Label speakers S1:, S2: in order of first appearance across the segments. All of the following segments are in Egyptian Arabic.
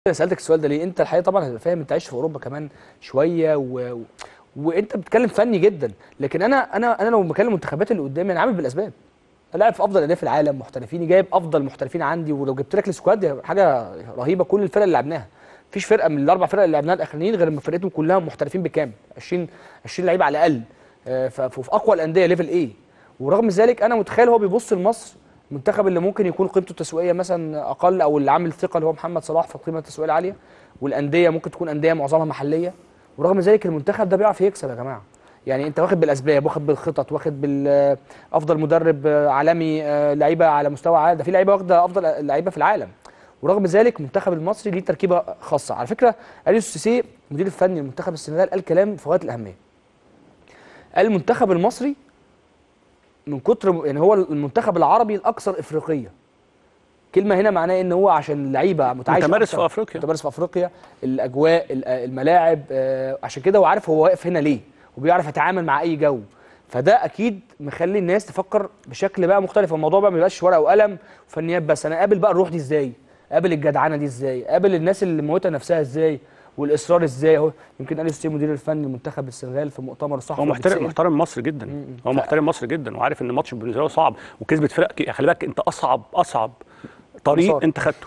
S1: انا سالتك السؤال ده ليه انت الحقيقه طبعا هتبقى فاهم انت عايش في اوروبا كمان شويه و... و... وانت بتتكلم فني جدا لكن انا انا انا لو بكلم المنتخبات اللي قدامي انا عامل بالاسباب أنا لاعب في افضل الانديه في العالم محترفين جايب افضل محترفين عندي ولو جبت لك السكواد دي حاجه رهيبه كل الفرق اللي لعبناها مفيش فرقه من الاربع فرق اللي لعبناها الاخرانيين غير لما فرقتهم كلها محترفين بكامل 20 20 لعيب على الاقل آه، ف- ففي اقوى الانديه ليفل ايه ورغم ذلك انا متخيل هو بيبص لمصر المنتخب اللي ممكن يكون قيمته التسويقيه مثلا اقل او اللي عامل ثقه اللي هو محمد صلاح في القيمه التسويقيه العاليه والانديه ممكن تكون انديه معظمها محليه ورغم ذلك المنتخب ده بيعرف يكسب يا جماعه يعني انت واخد بالاسباب واخد بالخطط واخد بالافضل مدرب آه، عالمي آه، لعيبه على مستوى عالي ده في لعيبه واخده افضل لعيبه في العالم ورغم ذلك المنتخب المصري ليه تركيبه خاصه على فكره اليو سيسي المدير الفني لمنتخب السنغال قال كلام في غايه الاهميه قال المنتخب المصري من كتر يعني هو المنتخب العربي الاكثر افريقيه كلمه هنا معناه ان هو عشان اللعيبه متعايشه
S2: متمارس
S1: أكتر.
S2: في أفريقيا.
S1: متمارس في افريقيا الاجواء ال- الملاعب آه، عشان كده هو عارف هو واقف هنا ليه وبيعرف يتعامل مع اي جو فده اكيد مخلي الناس تفكر بشكل بقى مختلف الموضوع بقى ما يبقاش ورقه وقلم وفنيات بس انا قابل بقى الروح دي ازاي قابل الجدعنه دي ازاي قابل الناس اللي موتة نفسها ازاي والاصرار ازاي اهو يمكن اليو سيسي مدير الفني لمنتخب السنغال في مؤتمر الصحفي
S2: هو محترم
S1: بيتسأل.
S2: محترم مصر جدا هو محترم مصر جدا وعارف ان الماتش بالنسبه له صعب وكسبت فرق ك- خلي بالك انت اصعب اصعب طريق
S1: مسار.
S2: انت خدته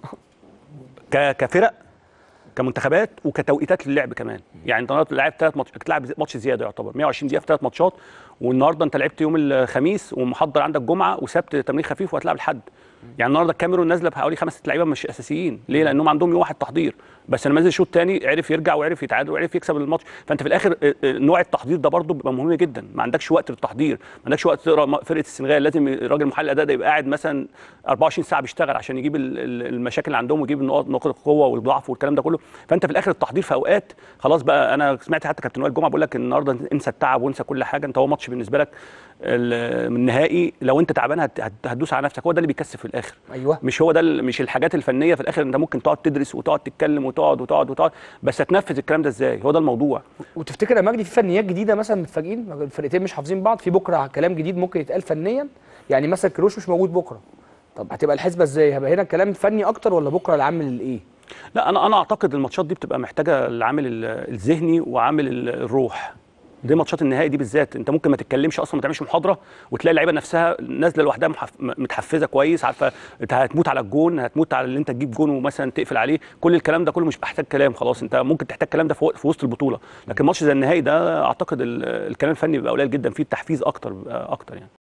S2: ك- كفرق كمنتخبات وكتوقيتات للعب كمان يعني انت النهارده لعبت ثلاث ماتش بتلعب ماتش زياده يعتبر 120 دقيقه في ثلاث ماتشات والنهارده انت لعبت يوم الخميس ومحضر عندك جمعه وسبت تمرين خفيف وهتلعب الحد يعني النهارده الكاميرون نازله بحوالي خمس ست لعيبه مش اساسيين ليه لانهم عندهم يوم واحد تحضير بس لما نزل شوط تاني عرف يرجع وعرف يتعادل وعرف يكسب الماتش فانت في الاخر اه، اه، نوع التحضير ده برضه بيبقى مهم جدا ما عندكش وقت للتحضير ما عندكش وقت تقرا م- فرقه السنغال لازم الراجل محلل الاداء ده يبقى قاعد مثلا 24 ساعه بيشتغل عشان يجيب ال- ال- المشاكل اللي عندهم ويجيب النقاط نقاط القوه والضعف والكلام ده كله فانت في الاخر التحضير في اوقات خلاص بقى انا سمعت حتى كابتن وائل جمعه بيقول لك النهارده انسى التعب وانسى كل حاجه انت هو ماتش بالنسبه لك ال- من النهائي لو انت تعبان هت- هت- هتدوس على نفسك هو ده اللي بيكسب في الاخر
S1: ايوه
S2: مش هو ده ال- مش الحاجات الفنيه في الاخر انت ممكن تقعد تدرس وتقعد تتكلم وتقعد وتقعد وتقعد بس هتنفذ الكلام ده ازاي هو ده الموضوع
S1: وتفتكر يا مجدي في فنيات جديده مثلا متفاجئين الفرقتين مش حافظين بعض في بكره كلام جديد ممكن يتقال فنيا يعني مثلا كروش مش موجود بكره طب هتبقى الحسبه ازاي هيبقى هنا كلام فني اكتر ولا بكره العامل الايه
S2: لا انا انا اعتقد الماتشات دي بتبقى محتاجه العامل ال- الذهني وعامل ال- الروح دي ماتشات النهائي دي بالذات انت ممكن ما تتكلمش اصلا ما تعملش محاضره وتلاقي اللعيبه نفسها نازله لوحدها محف... متحفزه كويس عارفه انت هتموت على الجون هتموت على اللي انت تجيب جون ومثلا تقفل عليه كل الكلام ده كله مش محتاج كلام خلاص انت ممكن تحتاج الكلام ده في وق- في وسط البطوله لكن ماتش زي النهائي ده اعتقد ال- الكلام الفني بيبقى قليل جدا فيه التحفيز اكتر بيبقى اكتر يعني